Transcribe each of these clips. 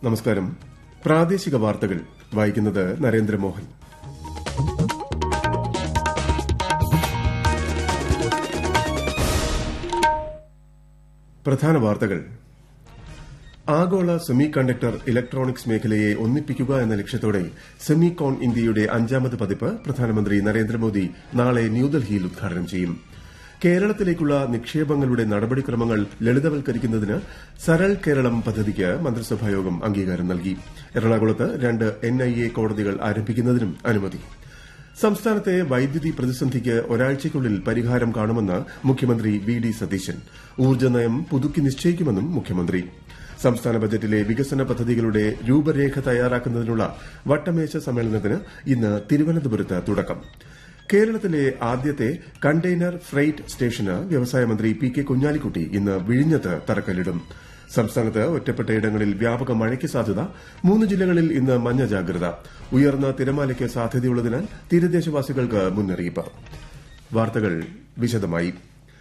നമസ്കാരം പ്രാദേശിക വാർത്തകൾ വായിക്കുന്നത് നരേന്ദ്രമോഹൻ പ്രധാന വാർത്തകൾ ആഗോള സെമി കണ്ടക്ടർ ഇലക്ട്രോണിക്സ് മേഖലയെ ഒന്നിപ്പിക്കുക എന്ന ലക്ഷ്യത്തോടെ സെമി കോൺ ഇന്ത്യയുടെ അഞ്ചാമത് പതിപ്പ് പ്രധാനമന്ത്രി നരേന്ദ്രമോദി നാളെ ന്യൂഡൽഹിയിൽ ഉദ്ഘാടനം ചെയ്യും കേരളത്തിലേക്കുള്ള നിക്ഷേപങ്ങളുടെ നടപടിക്രമങ്ങൾ ലളിതവൽക്കരിക്കുന്നതിന് സരൾ കേരളം പദ്ധതിക്ക് മന്ത്രിസഭായോഗം അംഗീകാരം നൽകി എറണാകുളത്ത് രണ്ട് എൻഐഎ കോടതികൾ ആരംഭിക്കുന്നതിനും അനുമതി സംസ്ഥാനത്തെ വൈദ്യുതി പ്രതിസന്ധിക്ക് ഒരാഴ്ചയ്ക്കുള്ളിൽ പരിഹാരം കാണുമെന്ന് മുഖ്യമന്ത്രി വി ഡി സതീശൻ ഊർജ്ജനയം പുതുക്കി നിശ്ചയിക്കുമെന്നും മുഖ്യമന്ത്രി സംസ്ഥാന ബജറ്റിലെ വികസന പദ്ധതികളുടെ രൂപരേഖ തയ്യാറാക്കുന്നതിനുള്ള വട്ടമേശ സമ്മേളനത്തിന് ഇന്ന് തിരുവനന്തപുരത്ത് തുടക്കം കേരളത്തിലെ ആദ്യത്തെ കണ്ടെയ്നർ ഫ്രൈറ്റ് സ്റ്റേഷന് വ്യവസായ മന്ത്രി പി കെ കുഞ്ഞാലിക്കുട്ടി ഇന്ന് വിഴിഞ്ഞത്ത് തറക്കല്ലിടും സംസ്ഥാനത്ത് ഒറ്റപ്പെട്ടയിടങ്ങളിൽ വ്യാപക മഴയ്ക്ക് സാധ്യത മൂന്ന് ജില്ലകളിൽ ഇന്ന് മഞ്ഞ ജാഗ്രത ഉയർന്ന തിരമാലയ്ക്ക് സാധ്യതയുള്ളതിനാൽ തീരദേശവാസികൾക്ക് മുന്നറിയിപ്പ് വാർത്തകൾ വിശദമായി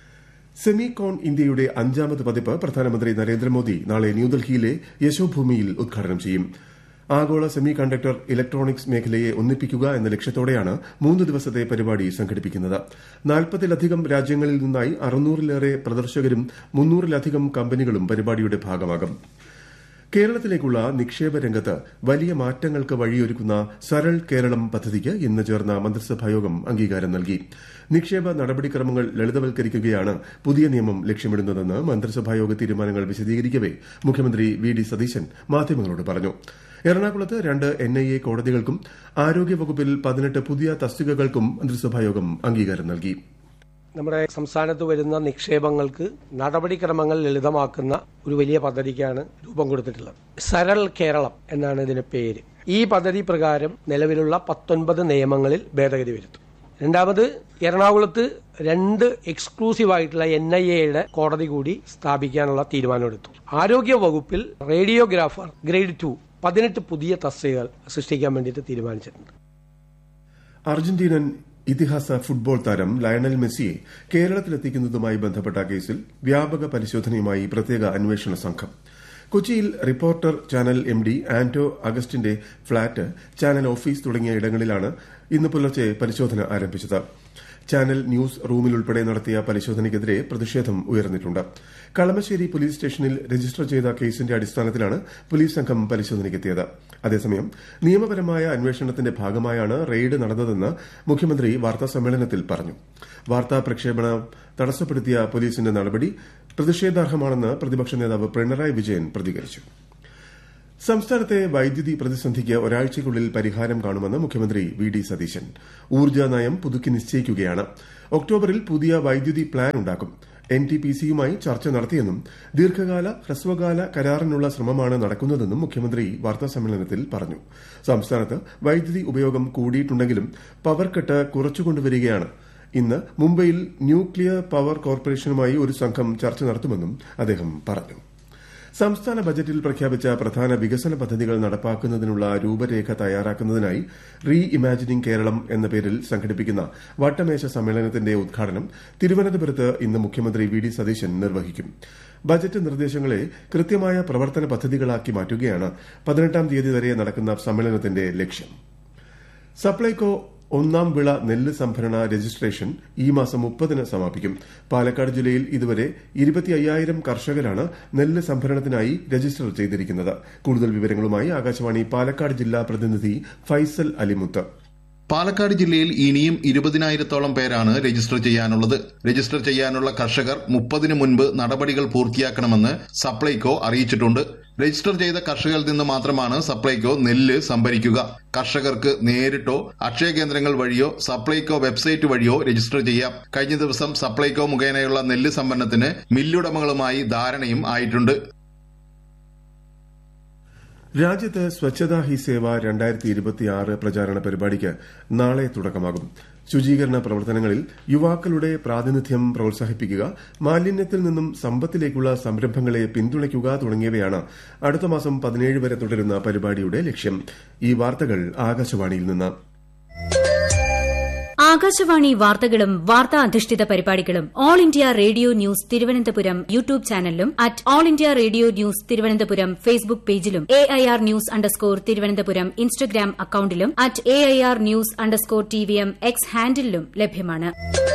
സെമി കോൺ ഇന്ത്യയുടെ അഞ്ചാമത് പതിപ്പ് പ്രധാനമന്ത്രി നരേന്ദ്രമോദി നാളെ ന്യൂഡൽഹിയിലെ യശോഭൂമിയിൽ ഉദ്ഘാടനം ചെയ്യും ആഗോള സെമി കണ്ടക്ടർ ഇലക്ട്രോണിക്സ് മേഖലയെ ഒന്നിപ്പിക്കുക എന്ന ലക്ഷ്യത്തോടെയാണ് മൂന്ന് ദിവസത്തെ പരിപാടി സംഘടിപ്പിക്കുന്നത് നാൽപ്പതിലധികം രാജ്യങ്ങളിൽ നിന്നായി അറുന്നൂറിലേറെ പ്രദർശകരും മുന്നൂറിലധികം കമ്പനികളും പരിപാടിയുടെ ഭാഗമാകും കേരളത്തിലേക്കുള്ള നിക്ഷേപ രംഗത്ത് വലിയ മാറ്റങ്ങൾക്ക് വഴിയൊരുക്കുന്ന സരൾ കേരളം പദ്ധതിക്ക് ഇന്ന് ചേർന്ന മന്ത്രിസഭായോഗം അംഗീകാരം നൽകി നിക്ഷേപ നടപടിക്രമങ്ങൾ ലളിതവൽക്കരിക്കുകയാണ് പുതിയ നിയമം ലക്ഷ്യമിടുന്നതെന്ന് മന്ത്രിസഭായോഗ തീരുമാനങ്ങൾ വിശദീകരിക്കവെ മുഖ്യമന്ത്രി വി ഡി സതീശൻ മാധ്യമങ്ങളോട് പറഞ്ഞു എറണാകുളത്ത് രണ്ട് എൻഐഎ കോടതികൾക്കും ആരോഗ്യവകുപ്പിൽ പതിനെട്ട് പുതിയ തസ്തികകൾക്കും മന്ത്രിസഭായോഗം അംഗീകാരം നൽകി നമ്മുടെ സംസ്ഥാനത്ത് വരുന്ന നിക്ഷേപങ്ങൾക്ക് നടപടിക്രമങ്ങൾ ലളിതമാക്കുന്ന ഒരു വലിയ പദ്ധതിക്കാണ് രൂപം കൊടുത്തിട്ടുള്ളത് സരൾ കേരളം എന്നാണ് ഇതിന്റെ പേര് ഈ പദ്ധതി പ്രകാരം നിലവിലുള്ള പത്തൊൻപത് നിയമങ്ങളിൽ ഭേദഗതി വരുത്തും രണ്ടാമത് എറണാകുളത്ത് രണ്ട് എക്സ്ക്ലൂസീവ് ആയിട്ടുള്ള എൻ ഐ എയുടെ കോടതി കൂടി സ്ഥാപിക്കാനുള്ള തീരുമാനമെടുത്തു ആരോഗ്യ വകുപ്പിൽ റേഡിയോഗ്രാഫർ ഗ്രേഡ് ടു പതിനെട്ട് പുതിയ തസ്തികകൾ സൃഷ്ടിക്കാൻ വേണ്ടിയിട്ട് തീരുമാനിച്ചിട്ടുണ്ട് അർജന്റീനൻ ഇതിഹാസ ഫുട്ബോൾ താരം ലയണൽ മെസ്സിയെ കേരളത്തിലെത്തിക്കുന്നതുമായി ബന്ധപ്പെട്ട കേസിൽ വ്യാപക പരിശോധനയുമായി പ്രത്യേക അന്വേഷണ സംഘം കൊച്ചിയിൽ reporter channel M D Anto അഗസ്റ്റിന്റെ ഫ്ളാറ്റ് ചാനൽ ഓഫീസ് തുടങ്ങിയ ഇടങ്ങളിലാണ് ഇന്ന് പുലർച്ചെ പരിശോധന ആരംഭിച്ചത് ചാനൽ ന്യൂസ് റൂമിലുൾപ്പെടെ നടത്തിയ പരിശോധനയ്ക്കെതിരെ പ്രതിഷേധം ഉയർന്നിട്ടുണ്ട് കളമശ്ശേരി പോലീസ് സ്റ്റേഷനിൽ രജിസ്റ്റർ ചെയ്ത കേസിന്റെ അടിസ്ഥാനത്തിലാണ് പോലീസ് സംഘം പരിശോധനയ്ക്കെത്തിയത് അതേസമയം നിയമപരമായ അന്വേഷണത്തിന്റെ ഭാഗമായാണ് റെയ്ഡ് നടന്നതെന്ന് മുഖ്യമന്ത്രി വാർത്താസമ്മേളനത്തിൽ പറഞ്ഞു വാർത്താ പ്രക്ഷേപണം തടസ്സപ്പെടുത്തിയ പോലീസിന്റെ നടപടി പ്രതിഷേധാർഹമാണെന്ന് പ്രതിപക്ഷ നേതാവ് പിണറായി വിജയൻ പ്രതികരിച്ചു സംസ്ഥാനത്തെ വൈദ്യുതി പ്രതിസന്ധിക്ക് ഒരാഴ്ചയ്ക്കുള്ളിൽ പരിഹാരം കാണുമെന്ന് മുഖ്യമന്ത്രി വി ഡി സതീശൻ ഊർജ്ജ നയം പുതുക്കി നിശ്ചയിക്കുകയാണ് ഒക്ടോബറിൽ പുതിയ വൈദ്യുതി പ്ലാൻ ഉണ്ടാക്കും എൻ ടി പി സിയുമായി ചർച്ച നടത്തിയെന്നും ദീർഘകാല ഹ്രസ്വകാല കരാറിനുള്ള ശ്രമമാണ് നടക്കുന്നതെന്നും മുഖ്യമന്ത്രി വാർത്താസമ്മേളനത്തിൽ പറഞ്ഞു സംസ്ഥാനത്ത് വൈദ്യുതി ഉപയോഗം കൂടിയിട്ടുണ്ടെങ്കിലും പവർ കട്ട് കുറച്ചുകൊണ്ടുവരികയാണ് ഇന്ന് മുംബൈയിൽ ന്യൂക്ലിയർ പവർ കോർപ്പറേഷനുമായി ഒരു സംഘം ചർച്ച നടത്തുമെന്നും അദ്ദേഹം പറഞ്ഞു സംസ്ഥാന ബജറ്റിൽ പ്രഖ്യാപിച്ച പ്രധാന വികസന പദ്ധതികൾ നടപ്പാക്കുന്നതിനുള്ള രൂപരേഖ തയ്യാറാക്കുന്നതിനായി റീ ഇമാജിനിംഗ് കേരളം എന്ന പേരിൽ സംഘടിപ്പിക്കുന്ന വട്ടമേശ സമ്മേളനത്തിന്റെ ഉദ്ഘാടനം തിരുവനന്തപുരത്ത് ഇന്ന് മുഖ്യമന്ത്രി വി ഡി സതീശൻ നിർവഹിക്കും ബജറ്റ് നിർദ്ദേശങ്ങളെ കൃത്യമായ പ്രവർത്തന പദ്ധതികളാക്കി മാറ്റുകയാണ് പതിനെട്ടാം തീയതി വരെ നടക്കുന്ന സമ്മേളനത്തിന്റെ ലക്ഷ്യം സപ്ലൈകോ ഒന്നാം വിള നെല്ല് സംഭരണ രജിസ്ട്രേഷൻ ഈ മാസം മുപ്പതിന് സമാപിക്കും പാലക്കാട് ജില്ലയിൽ ഇതുവരെ ഇരുപത്തി അയ്യായിരം കർഷകരാണ് നെല്ല് സംഭരണത്തിനായി രജിസ്റ്റർ ചെയ്തിരിക്കുന്നത് കൂടുതൽ വിവരങ്ങളുമായി ആകാശവാണി പാലക്കാട് ജില്ലാ പ്രതിനിധി ഫൈസൽ അലിമുത്ത് പാലക്കാട് ജില്ലയിൽ ഇനിയും ഇരുപതിനായിരത്തോളം പേരാണ് രജിസ്റ്റർ ചെയ്യാനുള്ളത് രജിസ്റ്റർ ചെയ്യാനുള്ള കർഷകർ മുപ്പതിനു മുൻപ് നടപടികൾ പൂർത്തിയാക്കണമെന്ന് സപ്ലൈകോ അറിയിച്ചിട്ടുണ്ട് രജിസ്റ്റർ ചെയ്ത കർഷകരിൽ നിന്ന് മാത്രമാണ് സപ്ലൈകോ നെല്ല് സംഭരിക്കുക കർഷകർക്ക് നേരിട്ടോ അക്ഷയ കേന്ദ്രങ്ങൾ വഴിയോ സപ്ലൈകോ വെബ്സൈറ്റ് വഴിയോ രജിസ്റ്റർ ചെയ്യാം കഴിഞ്ഞ ദിവസം സപ്ലൈകോ മുഖേനയുള്ള നെല്ല് സംഭരണത്തിന് മില്ലുടമകളുമായി ധാരണയും ആയിട്ടുണ്ട് രാജ്യത്ത് സ്വച്ഛതാ ഹി സേവ രണ്ടായിരത്തി ഇരുപത്തിയാറ് പ്രചാരണ പരിപാടിക്ക് നാളെ തുടക്കമാകും ശുചീകരണ പ്രവർത്തനങ്ങളിൽ യുവാക്കളുടെ പ്രാതിനിധ്യം പ്രോത്സാഹിപ്പിക്കുക മാലിന്യത്തിൽ നിന്നും സമ്പത്തിലേക്കുള്ള സംരംഭങ്ങളെ പിന്തുണയ്ക്കുക തുടങ്ങിയവയാണ് അടുത്ത മാസം പതിനേഴ് വരെ തുടരുന്ന പരിപാടിയുടെ ലക്ഷ്യം ഈ വാർത്തകൾ ആകാശവാണിയിൽ നിന്ന് ആകാശവാണി വാർത്തകളും വാർത്താ അധിഷ്ഠിത പരിപാടികളും All India Radio news Thiruvananthapuram YouTube ചാനലിലും at All India Radio news Thiruvananthapuram Facebook പേജിലും A I R news underscore Thiruvananthapuram Instagram അക്കൌണ്ടിലും at A I R news underscore T V M X ഹാൻഡിലും ലഭ്യമാണ്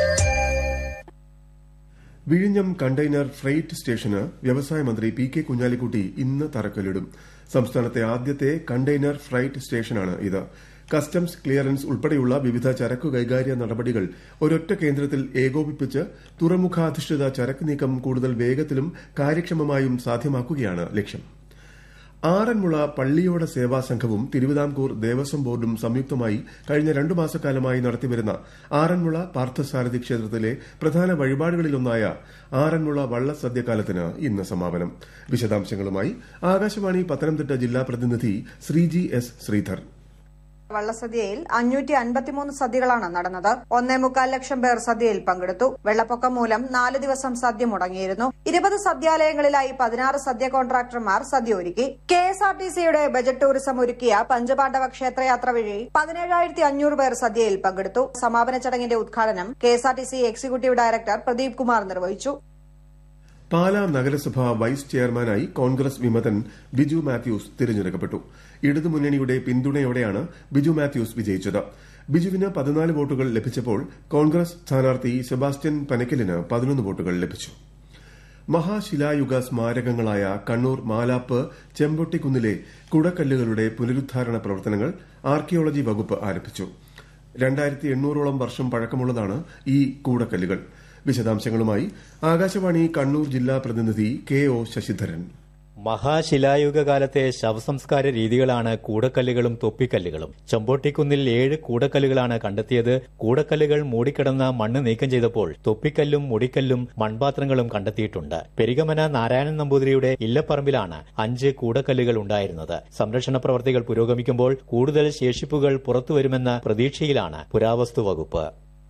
വിഴിഞ്ഞം കണ്ടെയ്നർ ഫ്രൈറ്റ് സ്റ്റേഷന് വ്യവസായ മന്ത്രി പി കെ കുഞ്ഞാലിക്കുട്ടി ഇന്ന് തറക്കല്ലിടും സംസ്ഥാനത്തെ ആദ്യത്തെ കണ്ടെയ്നർ ഫ്രൈറ്റ് സ്റ്റേഷനാണ് ഇത് കസ്റ്റംസ് ക്ലിയറൻസ് ഉൾപ്പെടെയുള്ള വിവിധ ചരക്കു കൈകാര്യ നടപടികൾ ഒരൊറ്റ കേന്ദ്രത്തിൽ ഏകോപിപ്പിച്ച് തുറമുഖാധിഷ്ഠിത ചരക്ക് നീക്കം കൂടുതൽ വേഗത്തിലും കാര്യക്ഷമമായും സാധ്യമാക്കുകയാണ് ലക്ഷ്യം ആറന്മുള പള്ളിയോട സേവാ സംഘവും തിരുവിതാംകൂർ ദേവസ്വം ബോർഡും സംയുക്തമായി കഴിഞ്ഞ രണ്ടു മാസക്കാലമായി നടത്തിവരുന്ന ആറന്മുള പാർത്ഥസാരഥി ക്ഷേത്രത്തിലെ പ്രധാന വഴിപാടുകളിലൊന്നായ ആറന്മുള വള്ളസദ്യക്കാലത്തിന് ഇന്ന് സമാപനം വിശദാംശങ്ങളുമായി ആകാശവാണി പത്തനംതിട്ട ജില്ലാ പ്രതിനിധി ശ്രീജി എസ് ശ്രീധർ വള്ളസദ്യയിൽ അഞ്ഞൂറ്റി അൻപത്തിമൂന്ന് സദ്യകളാണ് നടന്നത് ഒന്നേ മുക്കാൽ ലക്ഷം പേർ സദ്യയിൽ പങ്കെടുത്തു വെള്ളപ്പൊക്കം മൂലം നാല് ദിവസം സദ്യ മുടങ്ങിയിരുന്നു ഇരുപത് സദ്യാലയങ്ങളിലായി പതിനാറ് സദ്യ കോൺട്രാക്ടർമാർ സദ്യ ഒരുക്കി കെ എസ് ആർ ടി സിയുടെ ബജറ്റ് ടൂറിസം ഒരുക്കിയ പഞ്ചപാണ്ഡവ ക്ഷേത്രയാത്ര വഴി പതിനേഴായിരത്തി അഞ്ഞൂറ് പേർ സദ്യയിൽ പങ്കെടുത്തു സമാപന ചടങ്ങിന്റെ ഉദ്ഘാടനം K S R T C executive director Pradeep Kumar നിർവഹിച്ചു പാലാ നഗരസഭ വൈസ് ചെയർമാനായി കോൺഗ്രസ് വിമതൻ ബിജു മാത്യൂസ് തിരഞ്ഞെടുക്കപ്പെട്ടു ഇടതുമുന്നണിയുടെ പിന്തുണയോടെയാണ് ബിജു മാത്യൂസ് വിജയിച്ചത് ബിജുവിന് പതിനാല് വോട്ടുകൾ ലഭിച്ചപ്പോൾ കോൺഗ്രസ് സ്ഥാനാർത്ഥി സെബാസ്റ്റ്യൻ പനക്കലിന് പതിനൊന്ന് വോട്ടുകൾ ലഭിച്ചു മഹാശിലായുഗ സ്മാരകങ്ങളായ കണ്ണൂർ മാലാപ്പ് ചെമ്പൊട്ടിക്കുന്നിലെ കുടക്കല്ലുകളുടെ പുനരുദ്ധാരണ പ്രവർത്തനങ്ങൾ ആർക്കിയോളജി വകുപ്പ് ആരംഭിച്ചു രണ്ടായിരത്തി എണ്ണൂറോളം വർഷം പഴക്കമുള്ളതാണ് ഈ കൂടക്കല്ലുകൾ വിശദാംശങ്ങളുമായി ആകാശവാണി കണ്ണൂർ ജില്ലാ പ്രതിനിധി കെ ഒ ശശിധരൻ മഹാശിലായുഗ കാലത്തെ ശവസംസ്കാര രീതികളാണ് കൂടക്കല്ലുകളും തൊപ്പിക്കല്ലുകളും ചെമ്പോട്ടിക്കുന്നിൽ ഏഴ് കൂടക്കല്ലുകളാണ് കണ്ടെത്തിയത് കൂടക്കല്ലുകൾ മൂടിക്കിടന്ന മണ്ണ് നീക്കം ചെയ്തപ്പോൾ തൊപ്പിക്കല്ലും മുടിക്കല്ലും മൺപാത്രങ്ങളും കണ്ടെത്തിയിട്ടുണ്ട് പെരിഗമന നാരായണൻ നമ്പൂതിരിയുടെ ഇല്ലപ്പറമ്പിലാണ് അഞ്ച് കൂടക്കല്ലുകൾ ഉണ്ടായിരുന്നത് സംരക്ഷണ പ്രവർത്തികൾ പുരോഗമിക്കുമ്പോൾ കൂടുതൽ ശേഷിപ്പുകൾ പുറത്തുവരുമെന്ന പ്രതീക്ഷയിലാണ് പുരാവസ്തു വകുപ്പ്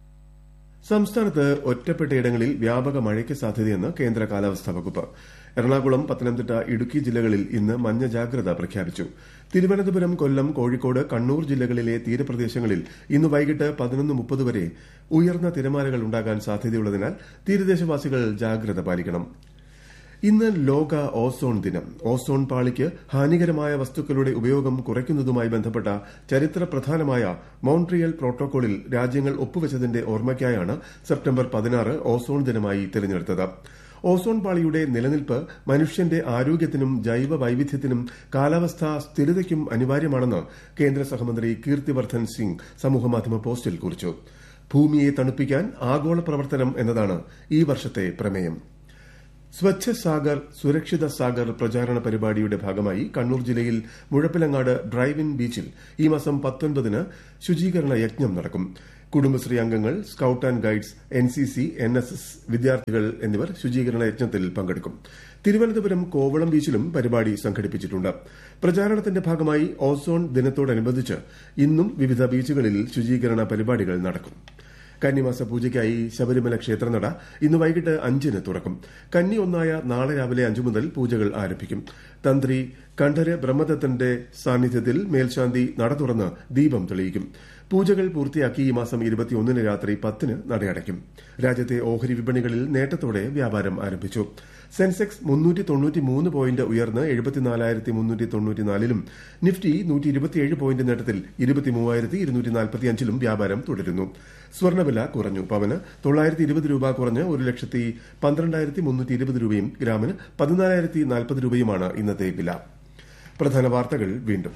സംസ്ഥാനത്ത് ഒറ്റപ്പെട്ടയിടങ്ങളിൽ വ്യാപക മഴയ്ക്ക് സാധ്യതയെന്ന് കേന്ദ്ര കാലാവസ്ഥാ വകുപ്പ് എറണാകുളം പത്തനംതിട്ട ഇടുക്കി ജില്ലകളിൽ ഇന്ന് മഞ്ഞ ജാഗ്രത പ്രഖ്യാപിച്ചു തിരുവനന്തപുരം കൊല്ലം കോഴിക്കോട് കണ്ണൂർ ജില്ലകളിലെ തീരപ്രദേശങ്ങളിൽ ഇന്ന് വൈകിട്ട് പതിനൊന്ന് മുപ്പത് വരെ ഉയർന്ന തിരമാലകൾ ഉണ്ടാകാൻ സാധ്യതയുള്ളതിനാൽ തീരദേശവാസികൾ ജാഗ്രത പാലിക്കണം ഇന്ന് ലോക ഓസോൺ ദിനം ഓസോൺ പാളിക്ക് ഹാനികരമായ വസ്തുക്കളുടെ ഉപയോഗം കുറയ്ക്കുന്നതുമായി ബന്ധപ്പെട്ട ചരിത്ര പ്രധാനമായ മോൺട്രിയൽ പ്രോട്ടോകോളിൽ രാജ്യങ്ങൾ ഒപ്പുവച്ചതിന്റെ ഓർമ്മയ്ക്കായാണ് സെപ്റ്റംബർ പതിനാറ് ഓസോൺ ദിനമായി തിരഞ്ഞെടുത്തത് ഓസോൺ പാളിയുടെ നിലനിൽപ്പ് മനുഷ്യന്റെ ആരോഗ്യത്തിനും ജൈവ വൈവിധ്യത്തിനും കാലാവസ്ഥാ സ്ഥിരതയ്ക്കും അനിവാര്യമാണെന്ന് കേന്ദ്ര സഹമന്ത്രി കീർത്തിവർദ്ധൻ സിംഗ് സമൂഹമാധ്യമ പോസ്റ്റിൽ കുറിച്ചു ഭൂമിയെ തണുപ്പിക്കാൻ ആഗോള പ്രവർത്തനം എന്നതാണ് ഈ വർഷത്തെ പ്രമേയം സ്വച്ഛ സാഗർ സുരക്ഷിത സാഗർ പ്രചാരണ പരിപാടിയുടെ ഭാഗമായി കണ്ണൂർ ജില്ലയിൽ മുഴപ്പിലങ്ങാട് ഡ്രൈവ് ഇൻ ബീച്ചിൽ ഈ മാസം പത്തൊൻപതിന് ശുചീകരണ യജ്ഞം നടക്കും കുടുംബശ്രീ അംഗങ്ങൾ scout and guides N C C N S S വിദ്യാർത്ഥികൾ എന്നിവർ ശുചീകരണ യജ്ഞത്തിൽ പങ്കെടുക്കും തിരുവനന്തപുരം കോവളം ബീച്ചിലും പരിപാടി സംഘടിപ്പിച്ചിട്ടുണ്ട് പ്രചാരണത്തിന്റെ ഭാഗമായി ഓസോൺ ദിനത്തോടനുബന്ധിച്ച് ഇന്നും വിവിധ ബീച്ചുകളിൽ ശുചീകരണ പരിപാടികൾ നടക്കും കന്നിമാസ പൂജയ്ക്കായി ശബരിമല ക്ഷേത്രനട ഇന്ന് വൈകിട്ട് അഞ്ചിന് തുറക്കും കന്നി ഒന്നായ നാളെ രാവിലെ അഞ്ചു മുതൽ പൂജകൾ ആരംഭിക്കും തന്ത്രി കണ്ഠര് ബ്രഹ്മദത്തന്റെ സാന്നിധ്യത്തിൽ മേൽശാന്തി നട തുറന്ന് ദീപം തെളിയിക്കും പൂജകൾ പൂർത്തിയാക്കി ഈ മാസം ഇരുപത്തിയൊന്നിന് രാത്രി പത്തിന് നടയടയ്ക്കും രാജ്യത്തെ ഓഹരി വിപണികളിൽ നേട്ടത്തോടെ വ്യാപാരം ആരംഭിച്ചു സെൻസെക്സ് മുന്നൂറ്റി തൊണ്ണൂറ്റിമൂന്ന് പോയിന്റ് ഉയർന്ന് എഴുപത്തിനാലായിരത്തി മുന്നൂറ്റി തൊണ്ണൂറ്റിനാലിലും നിഫ്റ്റി നൂറ്റി ഇരുപത്തിയേഴ് പോയിന്റ് നേട്ടത്തിൽ ഇരുപത്തിമൂവായിരത്തി ഇരുന്നൂറ്റി നാൽപ്പത്തിയഞ്ചിലും വ്യാപാരം തുടരുന്നു സ്വർണ്ണവില കുറഞ്ഞു പവന് തൊള്ളായിരത്തി ഇരുപത് രൂപ കുറഞ്ഞ് ഒരു ലക്ഷത്തി പന്ത്രണ്ടായിരത്തി മുന്നൂറ്റി ഇരുപത് രൂപയും ഗ്രാമിന് പതിനാലായിരത്തി നാൽപ്പത് രൂപയുമാണ് ഇന്നത്തെ വില പ്രധാന വാർത്തകൾ വീണ്ടും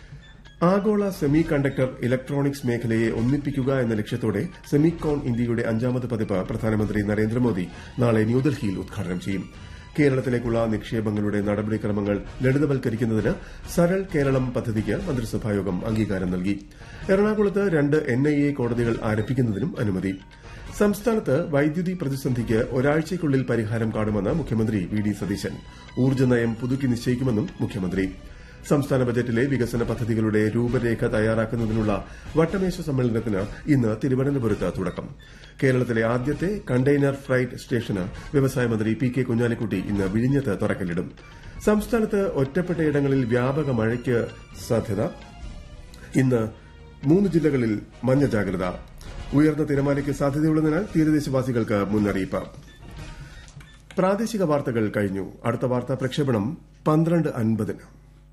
ആഗോള സെമി കണ്ടക്ടർ ഇലക്ട്രോണിക്സ് മേഖലയെ ഒന്നിപ്പിക്കുക എന്ന ലക്ഷ്യത്തോടെ സെമികോൺ ഇന്ത്യയുടെ അഞ്ചാമത് പതിപ്പ് പ്രധാനമന്ത്രി നരേന്ദ്രമോദി നാളെ ന്യൂഡൽഹിയിൽ ഉദ്ഘാടനം ചെയ്യും കേരളത്തിലേക്കുള്ള നിക്ഷേപങ്ങളുടെ നടപടിക്രമങ്ങൾ ലളിതവൽക്കരിക്കുന്നതിന് സരൾ കേരളം പദ്ധതിക്ക് മന്ത്രിസഭായോഗം അംഗീകാരം നൽകി എറണാകുളത്ത് രണ്ട് എൻ ഐ എ കോടതികൾ ആരംഭിക്കുന്നതിനും അനുമതി സംസ്ഥാനത്ത് വൈദ്യുതി പ്രതിസന്ധിക്ക് ഒരാഴ്ചയ്ക്കുള്ളിൽ പരിഹാരം കാണുമെന്ന് മുഖ്യമന്ത്രി വി ഡി സതീശൻ ഊർജ്ജനയം പുതുക്കി നിശ്ചയിക്കുമെന്നും മുഖ്യമന്ത്രി സംസ്ഥാന ബജറ്റിലെ വികസന പദ്ധതികളുടെ രൂപരേഖ തയ്യാറാക്കുന്നതിനുള്ള വട്ടമേശ സമ്മേളനത്തിന് ഇന്ന് തിരുവനന്തപുരത്ത് തുടക്കം കേരളത്തിലെ ആദ്യത്തെ കണ്ടെയ്നർ ഫ്രൈറ്റ് സ്റ്റേഷന് വ്യവസായ മന്ത്രി പി കെ കുഞ്ഞാലിക്കുട്ടി ഇന്ന് വിഴിഞ്ഞത്ത് തുറക്കല്ലിടും സംസ്ഥാനത്ത് ഒറ്റപ്പെട്ടയിടങ്ങളിൽ വ്യാപക മഴയ്ക്ക് സാധ്യത ഇന്ന് മൂന്ന് ജില്ലകളിൽ മഞ്ഞ ജാഗ്രത ഉയർന്ന തിരമാലയ്ക്ക് സാധ്യതയുള്ളതിനാൽ തീരദേശവാസികൾക്ക് മുന്നറിയിപ്പ് പ്രാദേശിക വാർത്തകൾ കഴിഞ്ഞു അടുത്ത വാർത്താ പ്രക്ഷേപണം പന്ത്രണ്ട് അൻപതിന്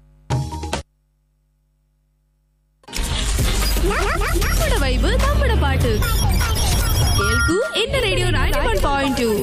നമ്മുടെ വൈബ് നമ്മുടെ പാട്ട് കേൾക്കൂ എന്റെ radio ninety one point two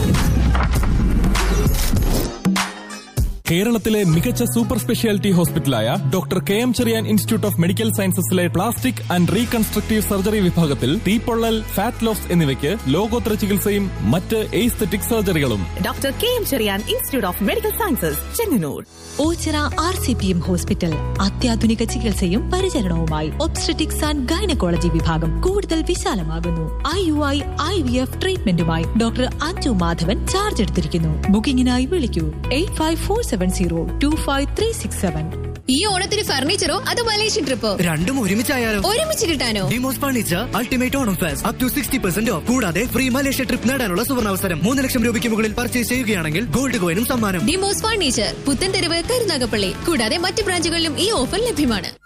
കേരളത്തിലെ മികച്ച സൂപ്പർ സ്പെഷ്യാലിറ്റി ഹോസ്പിറ്റലായ doctor K M Cherian institute of medical സയൻസസിലെ പ്ലാസ്റ്റിക് ആൻഡ് റീകൺസ്ട്രക്റ്റീവ് സർജറി വിഭാഗത്തിൽ തീപ്പൊള്ളൽ ഫാറ്റ് ലോസ് എന്നിവയ്ക്ക് ലോകോത്തര ചികിത്സയും മറ്റ് എയ്സ്തെറ്റിക് സർജറികളും doctor K M Cherian institute of medical sciences Chengannur Oachira R C P M hospital അത്യാധുനിക ചികിത്സയും പരിചരണവുമായി ഒബ്സ്ട്രറ്റിക്സ് ആൻഡ് ഗൈനക്കോളജി വിഭാഗം കൂടുതൽ വിശാലമാകുന്നു I U I I V F ട്രീറ്റ്മെന്റുമായി ഡോക്ടർ അഞ്ജു മാധവൻ ചാർജ് എടുത്തിരിക്കുന്നു ബുക്കിംഗിനായി വിളിക്കൂ eight five four seven zero two five three six seven ഈ ഓണത്തിന് ഫർണിച്ചറോ അതോ മലേഷ്യൻ ട്രിപ്പോ രണ്ടും ഒരുമിച്ചായാലോ ഒരുമിച്ച് കിട്ടാനോ Demos furniture ultimate Onam fest up to sixty percent off കൂടാതെ ഫ്രീ മലേഷ്യ ട്രിപ്പ് നേടാനുള്ള സുവർണാവസരം മൂന്ന് ലക്ഷം രൂപയ്ക്ക് മുകളിൽ പർച്ചേസ് ചെയ്യുകയാണെങ്കിൽ ഗോൾഡ് കോയിനും സമ്മാനം ഡിമോസ് ഫർണിച്ചർ പുത്തൻതെരുവ് കരുനാഗപ്പള്ളി കൂടാതെ മറ്റ് ബ്രാഞ്ചുകളിലും ഈ ഓഫർ ലഭ്യമാണ്